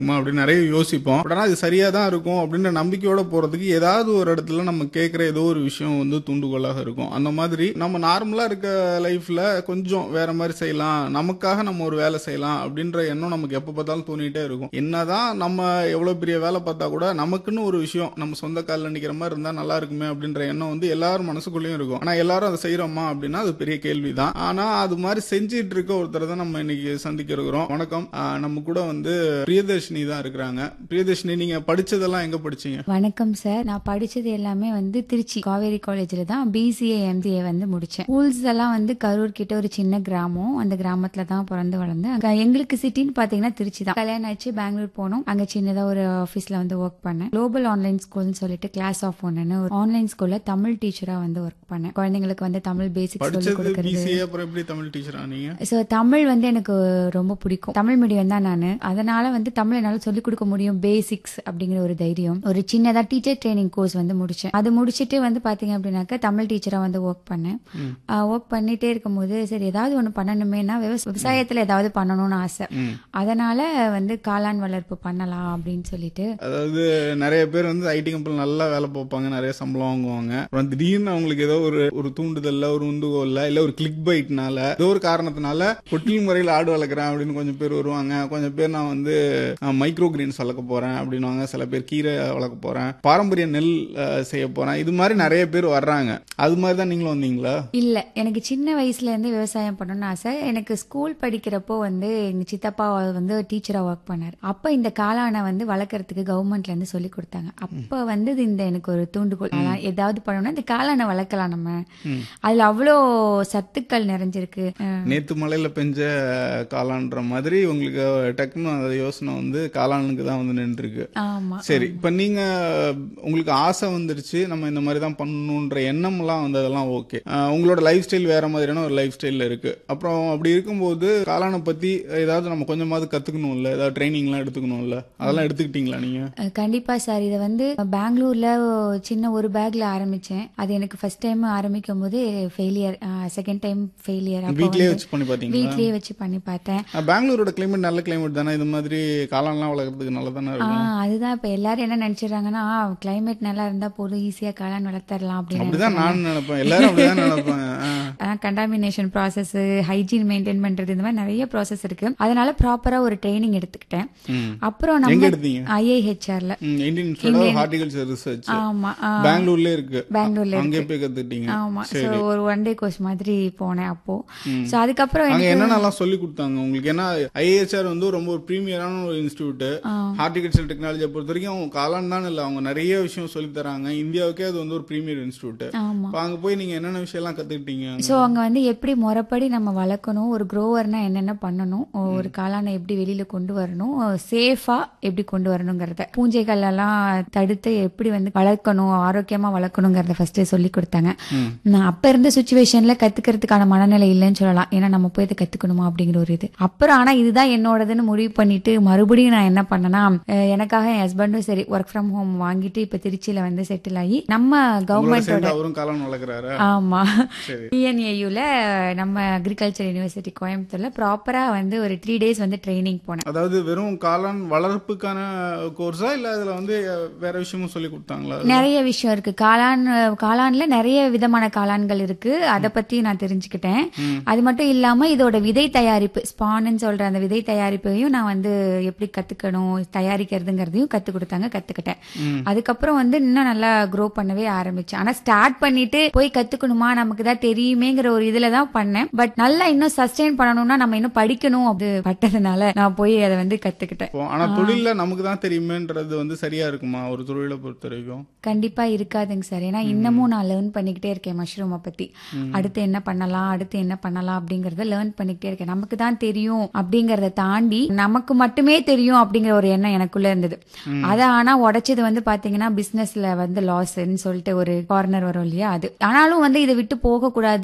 அப்படின்னு நிறைய யோசிப்போம் பட் ஆனா இது சரியா தான் இருக்கும் அப்படின்ற நம்பிக்கையோட போறதுக்கு ஏதாவது ஒரு இடத்துல நம்ம கேட்கிற ஏதோ ஒரு விஷயம் வந்து தூண்டுகோலாக இருக்கும் அந்த மாதிரி நம்ம நார்மலா இருக்க லைஃப்ல கொஞ்சம் வேற மாதிரி செய்யலாம் நமக்காக நம்ம ஒரு வேலை செய்யலாம் அப்படின்ற எண்ணம் நமக்கு எப்ப பார்த்தாலும் தோணிட்டே இருக்கும் என்னதான் நம்ம எவ்வளவு பெரிய வேலை பார்த்தா கூட நமக்குன்னு ஒரு விஷயம் நம்ம சொந்த காலில் நிக்கிற மாதிரி இருந்தா நல்லா இருக்குமே அப்படின்ற எண்ணம் வந்து எல்லாரும் மனசுக்குள்ளேயும் இருக்கும் ஆனா எல்லாரும் அதை செய்யறோமா அப்படின்னா அது பெரிய கேள்விதான் ஆனா அது மாதிரி செஞ்சிட்டு இருக்க ஒருத்தர் தான் நம்ம இன்னைக்கு சந்திக்க இருக்கிறோம் வணக்கம் ஆஹ் நம்ம கூட வந்து பிரியதர்ஷினி தான் இருக்கிறாங்க பிரியதர்ஷினி நீங்க படிச்சதெல்லாம் எங்க படிச்சீங்க வணக்கம் சார் நான் படிச்சது எல்லாமே வந்து திருச்சி காவேரி காலேஜ்ல தான் பிசிஏ எம்சிஏ வந்து முடிச்சேன் ஸ்கூல்ஸ் எல்லாம் வந்து கரூர் கிட்ட ஒரு சின்ன கிராமம் அந்த கிராமத்துல தான் பிறந்து வளர்ந்தேன் அங்க எங்களுக்கு சிட்டின்னு பாத்தீங்கன்னா திருச்சி தான் கல்யாணம் ஆச்சு பெங்களூர் போனோம் அங்க சின்னதா ஒரு ஆபீஸ்ல வந்து ஒர்க் பண்ணேன் குளோபல் ஆன்லைன் ஸ்கூல்னு சொல்லிட்டு கிளாஸ் ஆஃப் ஒன்னு ஒரு ஆன்லைன் ஸ்கூல்ல தமிழ் டீச்சரா வந்து ஒர்க் பண்ணேன் குழந்தைங்களுக்கு வந்து தமிழ் பேசிக்ஸ் சொல்லி படிச்சது கொடுக்கறது பிசிஏ அப்புறம் எப்படி தமிழ் டீச்சரா நீங்க ஸோ தமிழ் வந்து எனக்கு ரொம்ப பிடிக்கும் தமிழ் மீடியம் தான் நான் அதனால வந்து தமிழ் என்னால் சொல்லிக் கொடுக்க முடியும் பேசிக்ஸ் அப்படிங்கிற ஒரு தைரியம் ஒரு சின்னதா டீச்சர் ட்ரைனிங் கோர்ஸ் வந்து முடிச்சேன் அது முடிச்சிட்டு வந்து பாத்தீங்க அப்படின்னாக்கா தமிழ் டீச்சரா வந்து ஒர்க் பண்ணேன் ஒர்க் பண்ணிட்டே இருக்கும்போது சரி ஏதாவது ஒன்று பண்ணணுமேனா விவச- விவசாயத்துல ஏதாவது பண்ணணும்னு ஆசை அதனால வந்து காளான் வளர்ப்பு பண்ணலாம் அப்படின்னு சொல்லிட்டு அதாவது நிறைய பேர் வந்து ஐடி கம்பெனி நல்லா வேலை பார்ப்பாங்க நிறைய சம்பளம் வாங்குவாங்க அப்புறம் திடீர்னு அவங்களுக்கு ஏதோ ஒரு ஒரு தூண்டுதல்ல ஒரு உந்துகோல்ல இல்ல ஒரு கிளிக் பைட்னால ஏதோ ஒரு காரணத்தினால கொட்டில் முறையில் ஆடு வளர்க்குறேன் அப்படின்னு கொஞ்சம் பேர் வருவாங்க கொஞ்சம் பேர் நான் வந்து மைக்ரோ கிரீன்ஸ் வளர்க்க போறேன் அப்படின்னுவாங்க சில பேர் கீரை வளர்க்க போறேன் பாரம்பரிய நெல் அஹ், செய்ய போறேன் இது மாதிரி நிறைய பேர் வர்றாங்க அது மாதிரி தான் நீங்களும் வந்தீங்களா இல்ல எனக்கு சின்ன வயசுல இருந்து விவசாயம் பண்ணணும்னு ஆசை எனக்கு ஸ்கூல் படிக்கிறப்போ வந்து எங்க சித்தப்பா வந்து டீச்சரா ஒர்க் பண்ணாரு அப்ப இந்த காளானை வந்து வளர்க்கறதுக்கு கவர்மெண்ட்ல இருந்து சொல்லி கொடுத்தாங்க அப்ப வந்து இது இந்த எனக்கு ஒரு தூண்டுகோல் அதான் ஏதாவது பண்ணணும்னா இந்த காளானை வளர்க்கலாம் நம்ம அதுல அவ்வளோ சத்துக்கள் நிறைஞ்சிருக்கு அஹ் நேத்து மலையில பெஞ்ச காளான்ற மாதிரி உங்களுக்கு டக்குன்னு அந்த யோசனை வந்து காளானுக்கு தான் வந்து நின்றுருக்கு ஆமா சரி இப்ப நீங்க உங்களுக்கு ஆசை வந்துருச்சு நம்ம இந்த மாதிரி தான் பண்ணணுன்ற எண்ணம்லாம் வந்து அதெல்லாம் ஓகே உங்களோட லைஃப் ஸ்டைல் வேற மாதிரியான ஒரு லைஃப் ஸ்டைல்ல இருக்கு அப்புறம் அப்படி இருக்கும்போது காளானை பத்தி ஏதாவது நம்ம கொஞ்சமாவது கத்துக்கணும்ல ஏதாவது ட்ரைனிங்லாம் எடுத்துக்கணும்ல அதெல்லாம் எடுத்துக்கிட்டீங்களா நீங்க அஹ் கண்டிப்பா சார் இதை வந்து பெங்களூர்ல சின்ன ஒரு பேக்ல ஆரம்பிச்சேன் அது எனக்கு ஃபர்ஸ்ட் டைம் ஆரம்பிக்கும் போது ஃபெயிலியர் செகண்ட் டைம் ஃபெயிலியர் அப்போ வீட்லயே வந்து வச்சு பண்ணி பாத்தீங்களா வீட்லயே வச்சு பண்ணி பார்த்தேன் அஹ், பெங்களூரோட கிளைமேட் நல்ல கிளைமேட் தானே இது மாதிரி காளான்லாம் வளர்க்கறதுக்கு நல்லா தானே ஆ, இருக்கும் அதுதான் இப்ப எல்லாரும் என்ன நினைச்சிடறாங்கன்னா கிளைமேட் நல்லா இருந்தா போதும் ஈஸியா காளான் வளர்த்தரலாம் அப்படின்னு அப்படிதான் நானும் நினைப்பேன் எல்லாரும் அப்படிதான் நினைப்பாங்க அஹ். கண்டாமினேஷன் ப்ராசஸ் ஹைஜீன் மெயின்டைன் பண்றது இந்த மாதிரி நிறைய ப்ராசஸ் இருக்கு அதனால ப்ராப்பரா ஒரு ட்ரைனிங் எடுத்துக்கிட்டேன் ம். அப்புறம் எங்க நம்ம எடுத்தீங்க ஐஏஹெச்ஆர்ல ம், Indian Institute of Horticulture Research ஆமா ஆ, பெங்களூர்ல இருக்கு பெங்களூர்ல அங்கே போய் கத்துக்கிட்டீங்க ஆமா சோ ஒரு ஒன் டே கோர்ஸ் மாதிரி போனேன் அப்போ சோ அதுக்கப்புறம் அங்க எனக்கு என்னென்னலாம் சொல்லி கொடுத்தாங்க உங்களுக்கு ஏன்னா ஐஏஹெச்ஆர் வந்து ரொம்ப ஒரு பிரீமியரான ஒரு இன்ஸ்டியூட் ஹார்டிகல்ச்சர் டெக்னாலஜியை பொறுத்த வரைக்கும் அவங்க காளான் தான் இல்ல அவங்க நிறைய விஷயம் சொல்லி தராங்க இந்தியாவுக்கே அது வந்து ஒரு பிரீமியர் இன்ஸ்டியூட் ஆமா அப்ப அங்க போய் நீங்க என்னென்ன விஷயம் எல்லாம் கத்துக்கிட்டீங்க சோ அங்க வந்து எப்படி முறைப்படி நம்ம வளர்க்கணும் ஒரு க்ரோவர்னா என்னென்ன பண்ணணும் ஒரு காளானை எப்படி வெளியில கொண்டு வரணும் சேஃபா எப்படி கொண்டு வரணுங்கிறத பூஞ்சைகள் எல்லாம் தடுத்து எப்படி வந்து வளர்க்கணும் ஆரோக்கியமா வளர்க்கணுங்கிறத ஃபர்ஸ்ட் சொல்லி கொடுத்தாங்க நான் அப்ப இருந்த சுச்சுவேஷன்ல கத்துக்கிறதுக்கான மனநிலை இல்லைன்னு சொல்லலாம் ஏன்னா நம்ம போய் இதை கத்துக்கணுமா அப்படிங்கிற ஒரு இது அப்புறம் ஆனா இதுதான் என்னோடதுன்னு முடிவு பண்ணிட்டு மறுபடியும் நான் என்ன பண்ணேன்னா அஹ் எனக்காக என் ஹஸ்பண்டும் சரி ஒர்க் ஃப்ரம் ஹோம் வாங்கிட்டு இப்ப திருச்சியில வந்து செட்டில் ஆகி நம்ம உங்களோட கவர்மெண்டோட சேர்ந்து அவரும் காளான் வளர்க்குறாரு ஆமா சரி. டிஎன்ஏயூல நம்ம அக்ரிகல்ச்சர் யூனிவர்சிட்டி கோயம்புத்தூர்ல ப்ராப்பரா வந்து ஒரு த்ரீ டேஸ் வந்து ட்ரைனிங் போனேன் அதாவது வெறும் காளான் வளர்ப்புக்கான கோர்ஸா இல்ல அதுல வந்து வேற விஷயமும் சொல்லி கொடுத்தாங்களா நிறைய விஷயம் இருக்கு காளான் காளான்ல நிறைய விதமான காளான்கள் இருக்கு அத பத்தி நான் தெரிஞ்சுக்கிட்டேன் அது மட்டும் இல்லாம இதோட விதை தயாரிப்பு ஸ்பான்னு சொல்ற அந்த விதை தயாரிப்பையும் நான் வந்து எப்படி கத்துக்கணும் தயாரிக்கிறதுங்கிறதையும் கத்து கொடுத்தாங்க கத்துக்கிட்டேன் அதுக்கப்புறம் வந்து இன்னும் நல்லா க்ரோ பண்ணவே ஆரம்பிச்சேன் ஆனா ஸ்டார்ட் பண்ணிட்டு போய் கத்துக்கணுமா நமக்கு தான் தெரியுமேங்கிற ஒரு இதுல தான் பண்ணேன் பட் நல்லா இன்னும் சஸ்டெயின் பண்ணணும்னா நம்ம இன்னும் படிக்கணும் அப்படி பட்டதுனால நான் போய் அதை வந்து கத்துக்கிட்டேன் இப்போ, ஆனா தொழில்ல நமக்கு தான் தெரியுமேன்றது வந்து சரியா இருக்குமா ஒரு தொழிலை பொறுத்த வரைக்கும் கண்டிப்பா இருக்காதுங்க சார் ஏன்னா இன்னமும் நான் லேர்ன் பண்ணிக்கிட்டே இருக்கேன் மஷ்ரூமை பத்தி அடுத்து என்ன பண்ணலாம் அடுத்து என்ன பண்ணலாம் அப்படிங்கறத லேர்ன் பண்ணிக்கிட்டே இருக்கேன் நமக்கு தான் தெரியும் அப்படிங்கறத தாண்டி நமக்கு மட்டுமே தெரியும் அப்படிங்கிற ஒரு எண்ணம் எனக்குள்ள இருந்தது அத ஆனா உடைச்சது வந்து பாத்தீங்கன்னா பிசினஸ்ல வந்து லாஸ்ன்னு சொல்லிட்டு ஒரு கார்னர் வரும் இல்லையா அது ஆனாலும் வந்து இதை விட்டு போக கூடாதுங்கிற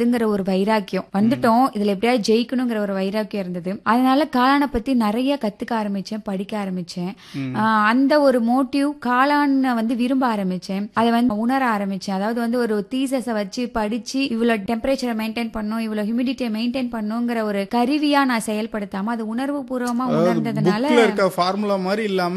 கூடாதுங்கிற ஒரு வைராக்கியம் வந்துட்டோம் இதுல எப்படியாவது ஜெயிக்கணுங்கிற ஒரு வைராக்கியம் இருந்தது அதனால காளானை பத்தி நிறைய கத்துக்க ஆரம்பிச்சேன் படிக்க ஆரம்பிச்சேன் ஆஹ் அந்த ஒரு மோட்டிவ் காளானை வந்து விரும்ப ஆரம்பிச்சேன் அதை வந்து உணர ஆரம்பிச்சேன் அதாவது வந்து ஒரு தீசஸை வச்சு படிச்சு இவ்வளவு டெம்பரேச்சரை மெயின்டைன் பண்ணும் இவ்வளவு ஹியூமிடிட்டியை மெயின்டைன் பண்ணுங்கிற ஒரு கருவியா நான் செயல்படுத்தாம அது உணர்வு பூர்வமா உணர்ந்ததுனால புக்ல இருக்க ஃபார்முலா மாதிரி இல்லாம